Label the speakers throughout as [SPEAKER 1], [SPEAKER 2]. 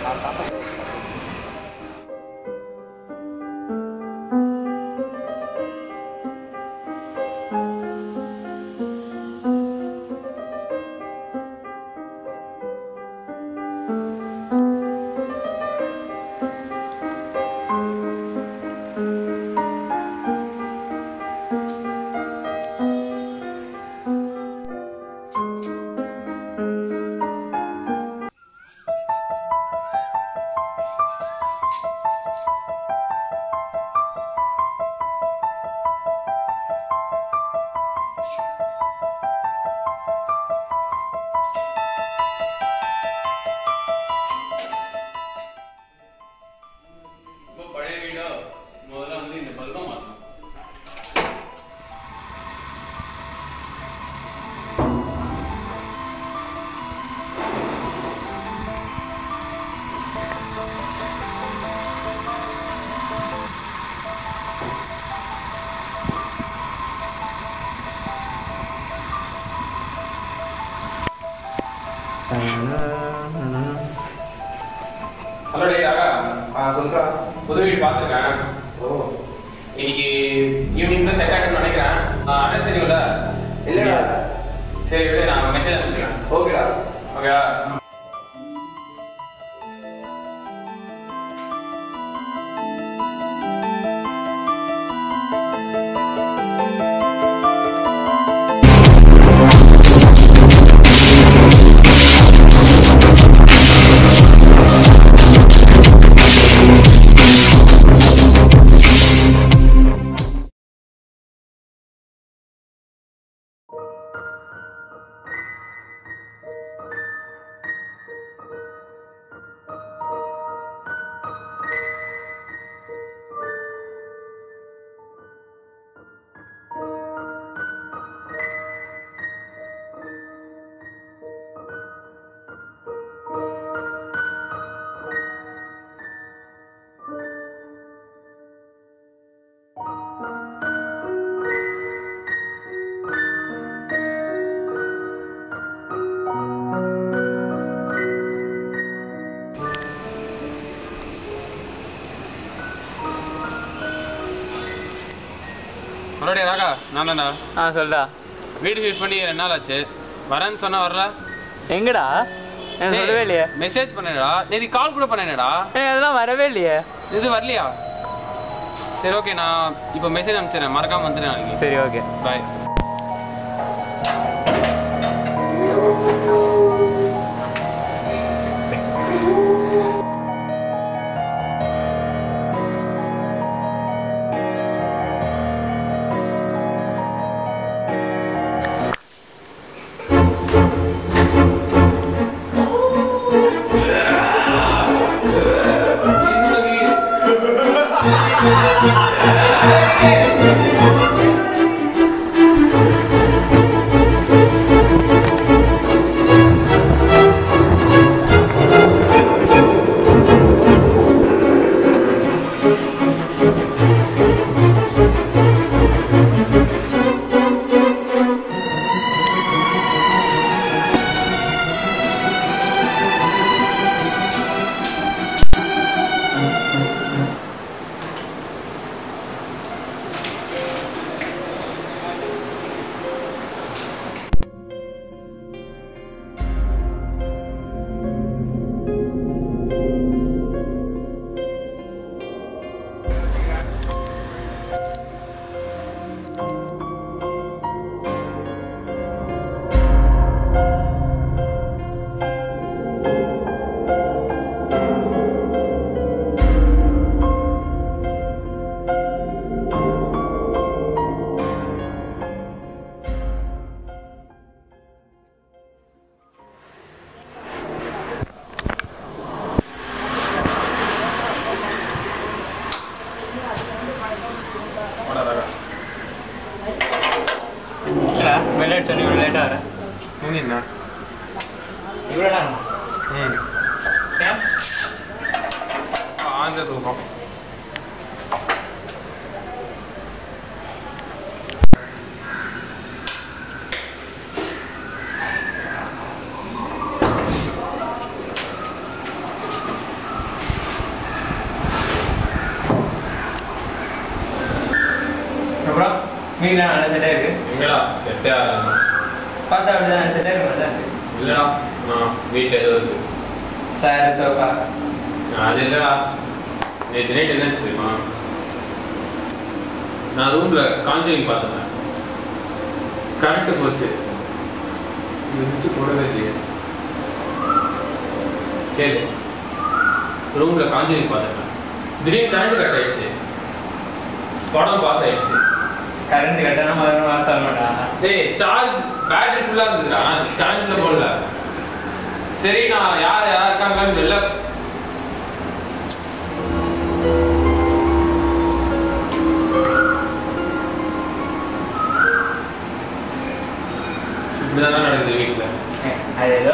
[SPEAKER 1] இப்போ பழைய வீடோ முதல்ல வந்து இந்த பல்பை மாற்றணும் ஹலோ டே ராகா
[SPEAKER 2] ஆ சொல்றா
[SPEAKER 1] புது வீடு பார்த்துருக்கேன்
[SPEAKER 2] ஓ
[SPEAKER 1] இன்னைக்கு ஈவினிங் தான் செட் ஆகிடும்னு நினைக்கிறேன் அட்ரஸ் தெரியும்ல
[SPEAKER 2] இல்லடா
[SPEAKER 1] சரி விடு நான் மெசேஜ் அனுப்பிச்சிக்கிறேன்
[SPEAKER 2] ஓகேடா
[SPEAKER 1] ஓகே ஹலோ டே ராகா நான் தான்டா
[SPEAKER 3] ஆ சொல்டா
[SPEAKER 1] வீடு ஷிஃப்ட் பண்ணி ரெண்டு நாள் ஆச்சு வரேன்னு சொன்னா வரல
[SPEAKER 3] எங்கடா எனக்கு சொல்லவே இல்லையே
[SPEAKER 1] மெசேஜ் பண்ணேடா நேற்று கால் கூட பண்ணேனடா
[SPEAKER 3] ஏய், அதெல்லாம் வரவே இல்லையே
[SPEAKER 1] இது வரலையா சரி ஓகே நான் இப்போ மெசேஜ் அனுப்பிச்சிடுறேன் மறக்காம வந்துடுறேன் நாளைக்கு
[SPEAKER 3] சரி ஓகே
[SPEAKER 1] பாய்
[SPEAKER 3] வெளியே சொல்லி இவ்வளோ லேட்டாக வரேன்
[SPEAKER 1] என்ன
[SPEAKER 3] இவ்வளோ நேரம்
[SPEAKER 1] ம்
[SPEAKER 3] ஏன்
[SPEAKER 1] ஆந்த தூக்கம்
[SPEAKER 3] வீட்டில் நல்ல செட்டாக இருக்கு
[SPEAKER 1] எங்கடா செட்டே ஆகல
[SPEAKER 3] பார்த்தா அப்படிதான் செட்டாக இருக்கு தான் இருக்கு
[SPEAKER 1] இல்லடா நான் வீட்டில் ஏதோ இருக்கு
[SPEAKER 3] சார் சோஃபா
[SPEAKER 1] அது இல்லடா நேற்று நைட் என்ன தெரியுமா நான் ரூம்ல காஞ்சரிங் பார்த்தேன் கரண்ட் போச்சு விட்டு போடவே இல்லையே கேளு ரூம்ல காஞ்சரிங் பார்த்தேன் திடீர்னு கரண்ட் கட் ஆயிடுச்சு படம் பாஸ் ஆயிடுச்சு
[SPEAKER 3] கரண்ட் கட்டணம் முதல்ல மாற்ற மாட்டான்
[SPEAKER 1] டேய் சார்ஜ் பேட்டரி ஃபுல்லா இருந்துடா சார்ஜ்ல போடல சரி நான் யார் யார் இருக்காங்கன்னு வெளில இப்படிதான் நடக்குது வீட்டுல
[SPEAKER 3] அது ஏதோ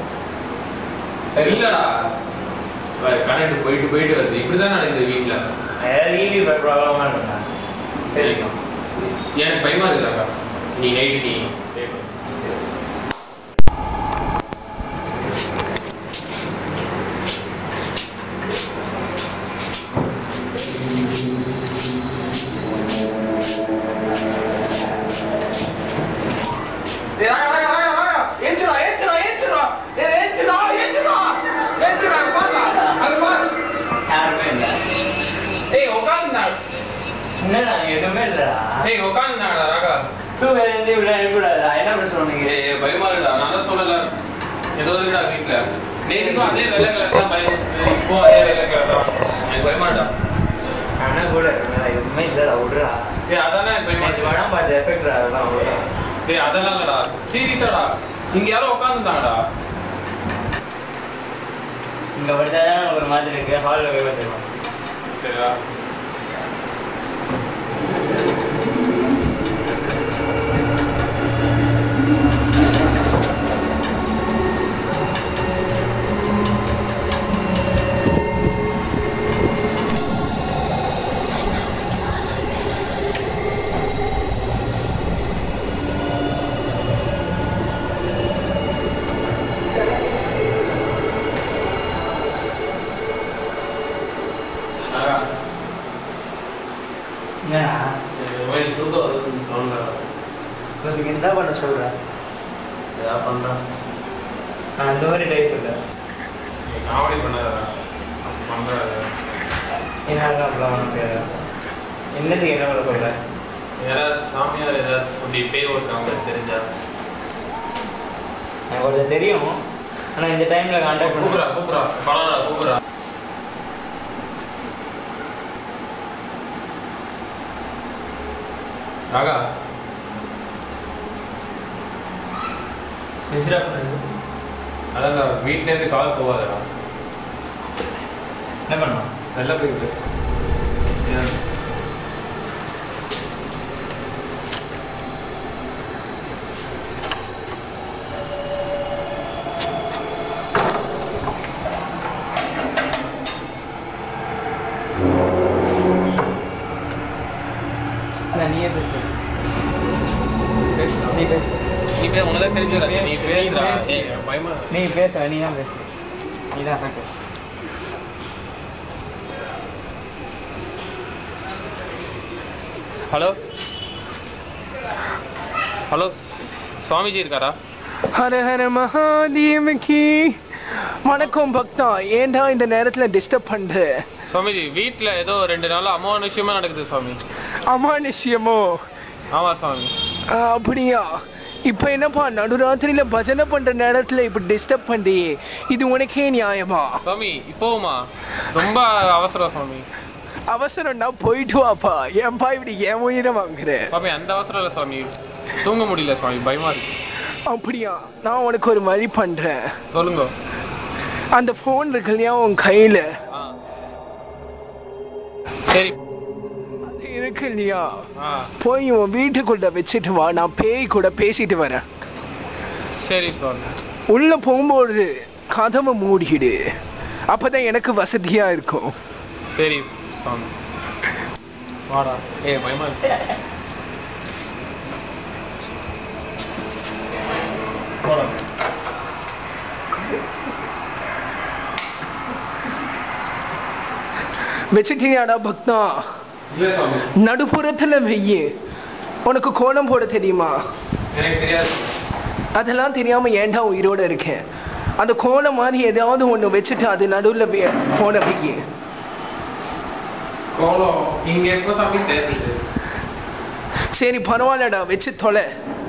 [SPEAKER 1] இல்லடா கரண்ட் போயிட்டு போயிட்டு வருது இப்படிதான் நடக்குது வீட்டுல
[SPEAKER 3] ஏதாவது ஈவி ப்ராப்ளமாக இருக்கா சரிக்கும்
[SPEAKER 1] எனக்கு பயமா இருக்குறாங்க நீ நைட்டு நீ stay பண்ணு. ஏய், வாங்க, வாங்க, வாங்க, வாங்க. ஏத்துடா, ஏத்துடா, ஏத்துடா. ஏய், ஏத்துடா, ஏத்துடா. ஏத்துடா, அங்க பாருடா, அங்க பாரு.
[SPEAKER 3] யாருமே இல்லை
[SPEAKER 1] ஏய், உட்காருடா.
[SPEAKER 3] என்னடா எதுவுமே இல்லைடா
[SPEAKER 1] ஏய், உட்காருடாடா, ராகா.
[SPEAKER 3] டூ வேலை இருந்து இப்படி அனுப்பிவிடாதா என்ன பண்ண சொன்னீங்க
[SPEAKER 1] ஏய், ஏய், பயமா இருக்குடா. நான் தான் சொல்லல. ஏதோ இருக்குடா வீட்ல. நேத்துக்கும் அதே வெள்ளை கலர் தான் பயம் இருந்துச்சு. இப்போ அதே வெள்ளை கலர் தான். எனக்கு பயமாடா.
[SPEAKER 3] அண்ணா கூட இருக்குடா எதுவுமே இல்லைடா விடுறா
[SPEAKER 1] ஏய், அதானே எனக்கு பயமா
[SPEAKER 3] நேற்று
[SPEAKER 1] இருக்கு.
[SPEAKER 3] படம் பார்த்து எஃபெக்ட் அதெல்லாம் விடுறா
[SPEAKER 1] ஏய், அதெல்லாம் இல்லடா. சீரியஸாடா. இங்க யாரோ உட்கார்ந்துட்டாங்கடா.
[SPEAKER 3] இங்க படுத்தாதான் ஒரு மாதிரி இருக்கு ஹாலில் போய் பார்த்துருவோம்
[SPEAKER 1] சரிடா. ராகா,
[SPEAKER 3] என்னடா
[SPEAKER 1] எனக்கு ஒரு மாதிரி தூக்கம் வருதுன்னு தோணுதுடா.
[SPEAKER 3] கொஞ்சம் என்ன பண்ண சொல்கிறேன்
[SPEAKER 1] ஏதாவது பண்றேன்.
[SPEAKER 3] நான் அந்த மாதிரி டைப் இல்லை
[SPEAKER 1] நீ காமெடி பண்ணாதடா. பண்றாத.
[SPEAKER 3] என்ன அப்படிலாம் உனக்கு என்னத்துக்கு என்ன பண்ண சொல்கிறேன்
[SPEAKER 1] யாராவது சாமியார் ஏதாவது அப்படி பேர் ஓட்டுறவங்க தெரிஞ்சா
[SPEAKER 3] எனக்கு கொஞ்சம் தெரியும் ஆனால் இந்த டைமில் கான்டாக்ட்
[SPEAKER 1] கூப்பிடுறா
[SPEAKER 3] பண்ணுறேன்
[SPEAKER 1] கூப்பிடுறா பரவாயில்ல கூப்பிடுறா ராகா
[SPEAKER 3] விசிரா பண்ணுறது
[SPEAKER 1] அதான் வீட்ல இருந்து கால் போகாதடா
[SPEAKER 3] என்ன பண்ணலாம்
[SPEAKER 1] நல்லா போயிட்டு
[SPEAKER 3] நான் நீயே பேசு நீ பேசு
[SPEAKER 1] நீ பேர் உனதான் தெரிஞ்சுடா நீ பேசுடா ஏய் பயமா
[SPEAKER 3] நீ பேச நீ தான் பேசு நீ தான் பேசு
[SPEAKER 1] ஹலோ ஹலோ சுவாமிஜி இருக்காரா
[SPEAKER 4] ஹர ஹர மகாதேவகி வணக்கம் பக்தா ஏன்டா இந்த நேரத்துல டிஸ்டர்ப் பண்ற
[SPEAKER 1] சுவாமிஜி வீட்ல ஏதோ ரெண்டு நாள் அமானுஷ்யமா நடக்குது சுவாமி
[SPEAKER 4] அமானுஷ்யமோ
[SPEAKER 1] ஆமா சுவாமி
[SPEAKER 4] ஆ, அப்படியா இப்ப என்னப்பா நடுராத்திரியில பஜனை பண்ற நேரத்துல இப்படி டிஸ்டர்ப் பண்றியே இது உனக்கே நியாயமா
[SPEAKER 1] சுவாமி இப்போவுமா ரொம்ப அவசரம் சுவாமி
[SPEAKER 4] அவசரம்னா போயிட்டு வாப்பா ஏன்பா இப்படி என் உயிரை வாங்குற
[SPEAKER 1] சுவாமி அந்த அவசரம் இல்லை சுவாமி தூங்க முடியல சுவாமி பயமா இருக்கு
[SPEAKER 4] அப்படியா நான் உனக்கு ஒரு வழி பண்றேன்
[SPEAKER 1] சொல்லுங்க
[SPEAKER 4] அந்த போன் இருக்கு இல்லையா உன் கையில
[SPEAKER 1] ஆ. சரி
[SPEAKER 4] அது இருக்கு இல்லையா
[SPEAKER 1] ஆ
[SPEAKER 4] போய் உன் வீட்டுக்குள்ள வச்சுட்டு வா நான் பேய் கூட பேசிட்டு வரேன்
[SPEAKER 1] சரி சுவாமி
[SPEAKER 4] உள்ள போகும்போது கதவை மூடிடு அப்பதான் எனக்கு வசதியா இருக்கும்
[SPEAKER 1] சரி சுவாமி வாடா ஏய் பயமா இருக்கு போலாம்
[SPEAKER 4] வச்சுட்டியாடா பக்தா
[SPEAKER 1] இல்லை சுவாமி
[SPEAKER 4] நடுப்புறத்துல வெய்யு உனக்கு கோலம் போட தெரியுமா
[SPEAKER 1] எனக்கு தெரியாது
[SPEAKER 4] அதெல்லாம் தெரியாம ஏன்டா உயிரோட இருக்கேன் அந்த கோலம் மாதிரி ஏதாவது ஒண்ணு வச்சுட்டு அது நடுவுல வே- போன வைக்க
[SPEAKER 1] கோலம் இங்க எப்போ சாமி தேர்ந்தது
[SPEAKER 4] சரி பரவாயில்லடா வச்சு தொலை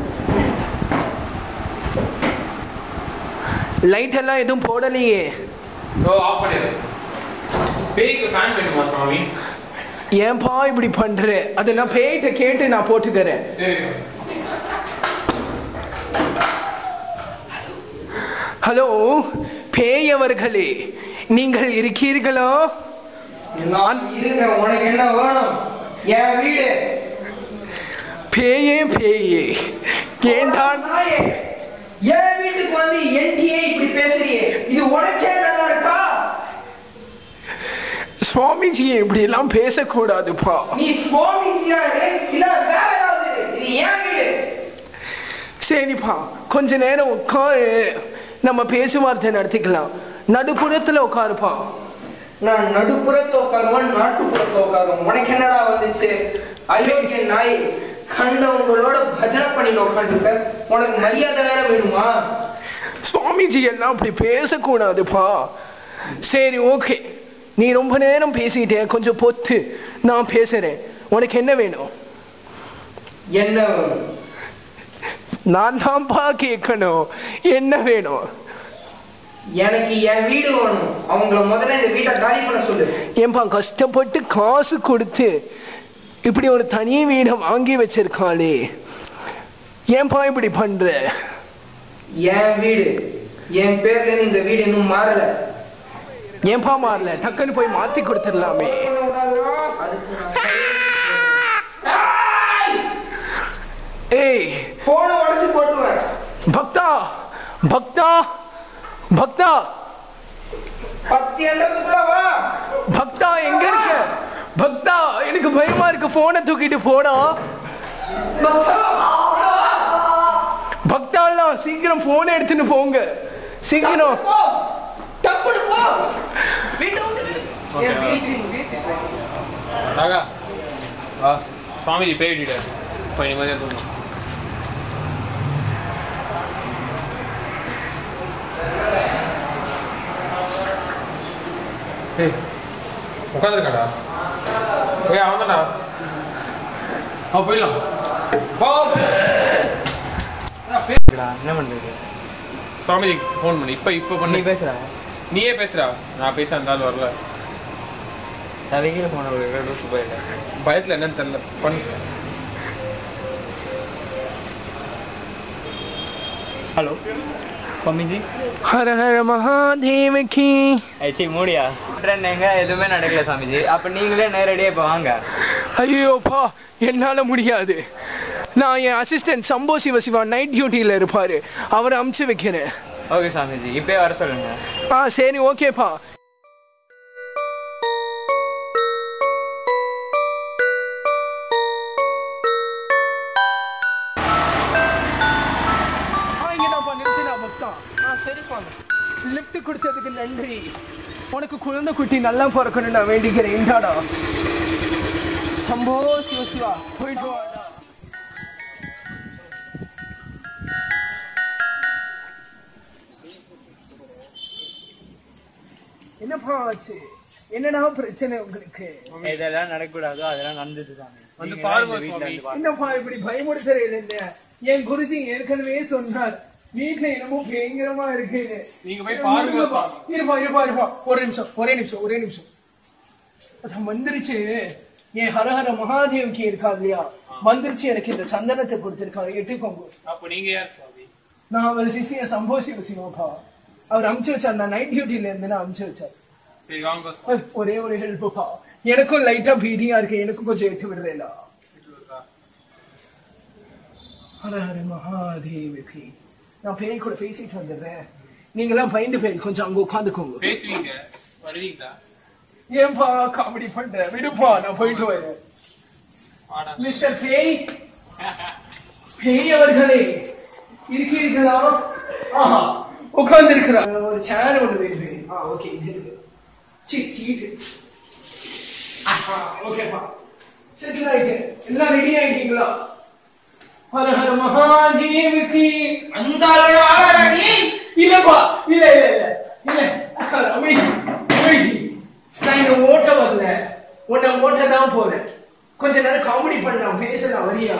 [SPEAKER 4] லைட் எல்லாம் எதுவும் போடலையே
[SPEAKER 1] ஓ ஆஃப் பண்ணிடு பேய்க்கு ஃபேன் வேணுமா சுவாமி
[SPEAKER 4] ஏன்பா இப்படி பண்ற அதை நான் பேய்கிட்ட கேட்டு நான் போட்டுக்கிறேன்
[SPEAKER 1] சரி
[SPEAKER 4] ஹலோ பேயவர்களே நீங்கள் இருக்கீர்களா
[SPEAKER 3] நான் இருங்க உனக்கு என்ன வேணும் என் வீடு
[SPEAKER 4] பேயே பேயே ஏண்டான்
[SPEAKER 3] நாயே, என் வீட்டுக்கு வந்து என்டிஏ இப்படி பேசுறியே இது உனக்கே நல்லா இருக்கா
[SPEAKER 4] சுவாமிஜி இப்படி எல்லாம் பேசக்கூடாதுப்பா
[SPEAKER 3] நீ சுவாமிஜியா இரு, இல்ல வேற ஏதாவது இரு. இது என் வீடு
[SPEAKER 4] சரிப்பா கொஞ்ச நேரம் உட்காரு நம்ம பேச்சுவார்த்தை நடத்திக்கலாம் நடுப்புறத்துல உட்காருப்பா
[SPEAKER 3] நான் நடுப்புறத்தை உட்காருவேன் நாட்டுப்புறத்தை உட்காருவேன் உனக்கு என்னடா வந்துச்சு அயோக்கிய நாய் கண்டவங்களோட பஜனை பண்ணிட்டு உட்காந்துருக்க உனக்கு மரியாதை வேற வேணுமா
[SPEAKER 4] சுவாமிஜி எல்லாம் அப்படி பேசக்கூடாதுப்பா சரி ஓகே நீ ரொம்ப நேரம் பேசிட்டே கொஞ்சம் பொத்து நான் பேசுறேன் உனக்கு என்ன வேணும்
[SPEAKER 3] என்ன வேணும்
[SPEAKER 4] நான் தான்ப்பா கேட்கணும் என்ன வேணும்
[SPEAKER 3] எனக்கு என் வீடு வேணும் அவங்கள முதல்ல இந்த வீட்டை காலி பண்ண சொல்லு
[SPEAKER 4] ஏன்பா கஷ்டப்பட்டு காசு கொடுத்து இப்படி ஒரு தனி வீடை வாங்கி வச்சிருக்காளே ஏன்பா இப்படி பண்ற
[SPEAKER 3] என் வீடு என் பேர்ல இருந்து இந்த வீடு இன்னும் மாறல
[SPEAKER 4] ஏன்பா மாறல டக்குன்னு போய் மாத்தி கொடுத்துடலாமே
[SPEAKER 3] அதுக்கு நான்
[SPEAKER 4] ஏய்
[SPEAKER 3] போன உடச்சு போட்டுவேன்
[SPEAKER 4] பக்தா பக்தா பக்தா
[SPEAKER 3] பத்து எண்ணத்துக்குள்ள வா
[SPEAKER 4] பக்தா எங்க இருக்க பக்தா எனக்கு பயமா இருக்கு போனை தூக்கிட்டு போடா பக்தாலாம் சீக்கிரம் போனை எடுத்துன்னு போங்க சீக்கிரம்
[SPEAKER 3] போ டப்புனு போ
[SPEAKER 1] ராகா வா சுவாமிஜி பேய் விட்டுட்டார் இப்போ நிம்மதியாக தூங்கணும் ஏய் உட்காந்துருக்காடா ஏய் அவன் தான்டா அவன் போயிடலாம் போ
[SPEAKER 3] என்ன பண்றது
[SPEAKER 1] சுவாமிஜி ஃபோன் பண்ணு இப்போ இப்போ
[SPEAKER 3] நீ
[SPEAKER 1] பண்ணி
[SPEAKER 3] பேசுற
[SPEAKER 1] நீயே பேசுடா நான் பேச அந்த ஆள் வரல
[SPEAKER 3] தலைகீழ போன ரூசு போயில
[SPEAKER 1] பயத்தில் என்னன்னு தெரியல பண்ணு
[SPEAKER 3] ஹலோ மம்மிஜி
[SPEAKER 4] ஹர ஹர மகாதேவகி
[SPEAKER 3] ஐச்சி மூடியா எங்க எதுவுமே நடக்கல சாமிஜி அப்ப நீங்களே நேரடியா இப்ப வாங்க
[SPEAKER 4] ஐயோப்பா என்னால முடியாது நான் என் அசிஸ்டன்ட் சம்போ சிவ சிவா நைட் டியூட்டியில இருப்பாரு அவரை அமுச்சு வைக்கிறேன்
[SPEAKER 3] ஓகே சாமிஜி இப்பயே வர சொல்லுங்க
[SPEAKER 4] ஆ சரி ஓகேப்பா ஆ, இங்கதான்ப்பா, நிறுத்தினா பக்தா. ஆ, சரி சுவாமி. lift கொடுத்ததுக்கு நன்றி உனக்கு குழந்தை குட்டி நல்லா பிறக்கணும் நான் வேண்டிக்கிறேன் இந்தாடா சம்போ சிவ சிவா போயிட்டு வாடா என்னப்பா ஆச்சு என்னடா பிரச்சனை உங்களுக்கு
[SPEAKER 3] இதெல்லாம் நடக்கக்கூடாதோ அதெல்லாம் நடந்துட்டு சாமி
[SPEAKER 1] வந்து
[SPEAKER 3] நீங்க
[SPEAKER 1] பாருங்க
[SPEAKER 3] இந்த வீட்ல
[SPEAKER 1] சுவாமி.
[SPEAKER 3] இருந்து பாருங்க.
[SPEAKER 4] என்னப்பா இப்படி பயமுடுத்துறது என்ன என் குருஜி ஏற்கனவே சொன்னார் வீட்டுல என்னமோ பயங்கரமா இருக்குன்னு
[SPEAKER 1] நீங்க போய் பாருங்க
[SPEAKER 4] இருப்பா
[SPEAKER 1] சுவாமி.
[SPEAKER 4] இருப்பா இருப்பா இருப்பா ஒரு நிமிஷம் ஒரே நிமிஷம் ஒரே நிமிஷம் அதான் வந்துருச்சு என் ஹரஹர மகாதேவகி இருக்கா இல்லையா வந்துருச்சு எனக்கு இந்த சந்தனத்தை கொடுத்திருக்காரு எட்டுக்கோங்க
[SPEAKER 1] அப்போ நீங்க யார் சுவாமி
[SPEAKER 4] நான் அவர் சிசிய சம்போ சிவ சிவப்பா அவர் அமுச்சு வச்சார் நான் நைட் டியூட்டில இருந்து நான் அமுச்சு வச்சார்
[SPEAKER 1] சரி வாங்க சுவாமி.
[SPEAKER 4] ஏய், ஒரே ஒரு ஹெல்ப்புப்பா எனக்கும் லைட்டா பீதியா இருக்கு எனக்கும் கொஞ்சம் எட்டு விடுறேலா ஹர ஹர மகாதேவகி நான் பேய் கூட பேசிட்டு வந்துடுறேன் நீங்களாம் பயந்து பேர் கொஞ்சம் அங்க உட்காந்துக்கோங்க
[SPEAKER 1] பேசுவீங்க வருவீங்களா
[SPEAKER 4] ஏன்பா காமெடி பண்ற விடுப்பா நான் போயிட்டு வரேன்
[SPEAKER 1] வாடா
[SPEAKER 4] மிஸ்டர் பேய் பேய் அவர்களே இருக்கீர்களா ஆஹா உட்கார்ந்து இருக்கிறார் ஒரு சேர் ஒன்று வேணுமே ஆ ஓகே இது இருக்கு சி சீட்டு ஆஹா ஓகேப்பா செட்டில் ஆயிட்டேன் எல்லாம் ரெடி ஆயிட்டீங்களா ஹர ஹர மகாதேவுக்கு
[SPEAKER 3] அந்த ஆளோட ஆளாடா நீ
[SPEAKER 4] இல்லப்பா இல்ல இல்ல இல்ல இல்ல அமைதி அமைதி நான் இந்த ஓட்ட வரல உன்னை ஓட்ட தான் போறேன் கொஞ்ச நேரம் காமெடி பண்ணலாம் பேசலாம் வரியா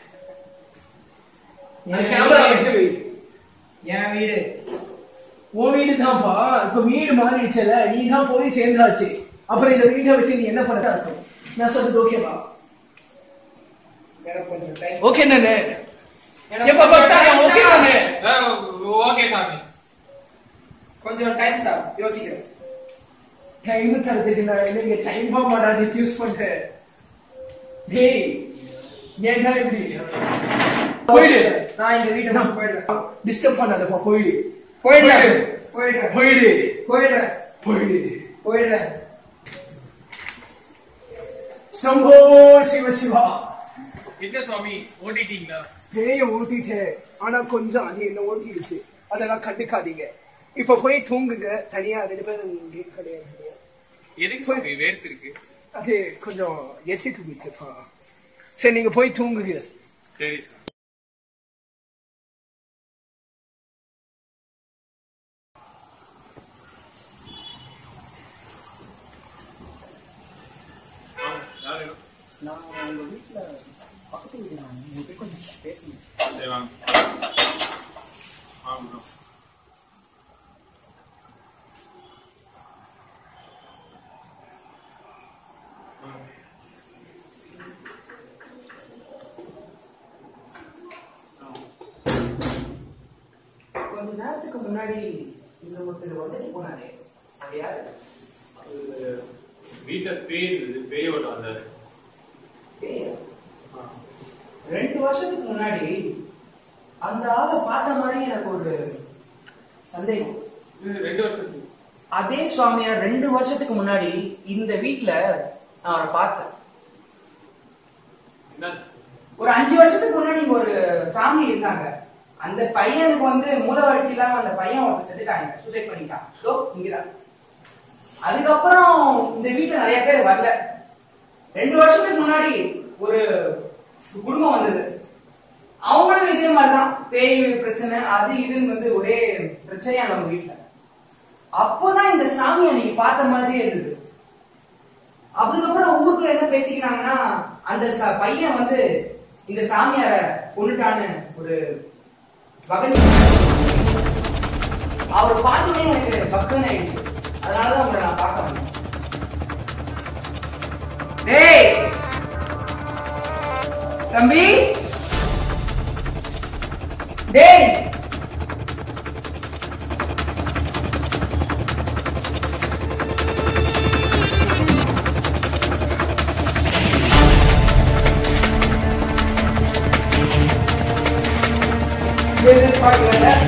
[SPEAKER 4] கேமரா விட்டு வை
[SPEAKER 3] என் வீடு
[SPEAKER 4] உன் வீடு தான்ப்பா இப்ப வீடு மாறிடுச்சல நீ தான் போய் சேர்ந்தாச்சு அப்புறம் இந்த வீட்டை வச்சு நீ என்ன பண்ண இருக்கும் நான் சொல்றது ஓகேவா
[SPEAKER 3] எனக்கு கொஞ்சம் டைம்
[SPEAKER 4] ஓகே தானே
[SPEAKER 3] எனக்கு
[SPEAKER 4] எப்ப பார்த்தாலும் ஓகே தானே
[SPEAKER 1] ஓகே சாமி
[SPEAKER 3] கொஞ்சம் டைம் தான் யோசிக்கிறேன்
[SPEAKER 4] டைம் தரதுக்கு நான் என்னங்க டைம் போக மாட்டாது யூஸ் பண்ணிட்டேன் டேய் ஏன்டா இப்படி போயிடு
[SPEAKER 3] நான் இந்த வீட்டை விட்டு போயிடுறேன்
[SPEAKER 4] டிஸ்டர்ப் பண்ணாதப்பா போயிடு
[SPEAKER 3] போயிடுறேன் போயிடுறேன்
[SPEAKER 4] போயிடு
[SPEAKER 3] போயிடுறேன்
[SPEAKER 4] போயிடு
[SPEAKER 3] போயிடுறேன்
[SPEAKER 4] சம்போ சிவ சிவா
[SPEAKER 1] என்ன சுவாமி ஓட்டிட்டீங்களா
[SPEAKER 4] பேய ஓட்டிட்டேன் ஆனா கொஞ்சம் அது என்ன ஓட்டிடுச்சு அதெல்லாம் கண்டுக்காதீங்க இப்ப போய் தூங்குங்க தனியா ரெண்டு பேரும் இங்கே கிடையாது கிடையாது.
[SPEAKER 1] எதுக்கு சுவாமி வேர்த்திருக்கு
[SPEAKER 4] அது கொஞ்சம் எச்சி தூங்கிட்டுப்பா சரி நீங்க போய் தூங்குங்க
[SPEAKER 1] சரி சாமி சரி வாங்க வாங்க bro.
[SPEAKER 4] கொஞ்ச நேரத்துக்கு முன்னாடி இந்த ஒருத்தர் வந்துட்டு போனாரே அது யாரு
[SPEAKER 1] அது வீட்டுல பேய் இருந்தது பேய் ஓட்ட வந்தாரு
[SPEAKER 4] பேயா? ரெண்டு வருஷத்துக்கு முன்னாடி அந்த ஆளை பார்த்த மாதிரி எனக்கு ஒரு சந்தேகம்
[SPEAKER 1] இது ரெண்டு வருஷத்துக்கு
[SPEAKER 5] அதே சுவாமியார் ரெண்டு வருஷத்துக்கு முன்னாடி இந்த வீட்ல நான் அவரை பார்த்தேன்
[SPEAKER 1] என்னாச்சு
[SPEAKER 5] ஒரு அஞ்சு வருஷத்துக்கு முன்னாடி இங்க ஒரு ஃபேமிலி இருந்தாங்க அந்த பையனுக்கு வந்து மூல வளர்ச்சி இல்லாம அந்த பையன் ஒருத்தர் செத்துட்டாங்க சூசைட் பண்ணிட்டான் ஸோ இங்கதான் அதுக்கப்புறம் இந்த வீட்டுல நிறைய பேர் வரல ரெண்டு வருஷத்துக்கு முன்னாடி ஒரு குடும்பம் வந்தது அவங்களும் இதே மாதிரிதான் பேய் பிரச்சனை அது இதுன்னு வந்து ஒரே பிரச்சனையா நம்ம வீட்டுல அப்போதான் இந்த சாமியை நீங்க பார்த்த மாதிரியே இருந்தது அதுக்கப்புறம் ஊருக்குள்ள என்ன பேசிக்கிறாங்கன்னா அந்த ச- பையன் வந்து இந்த சாமியார கொண்டுட்டான்னு ஒரு வகை அவர் பார்த்தோன்னே எனக்கு பக்குன்னு ஆயிடுச்சு அதனாலதான் உங்களை நான் பார்க்க வந்தேன் டேய் தம்பி டேய்
[SPEAKER 3] எதிர்பார்க்கல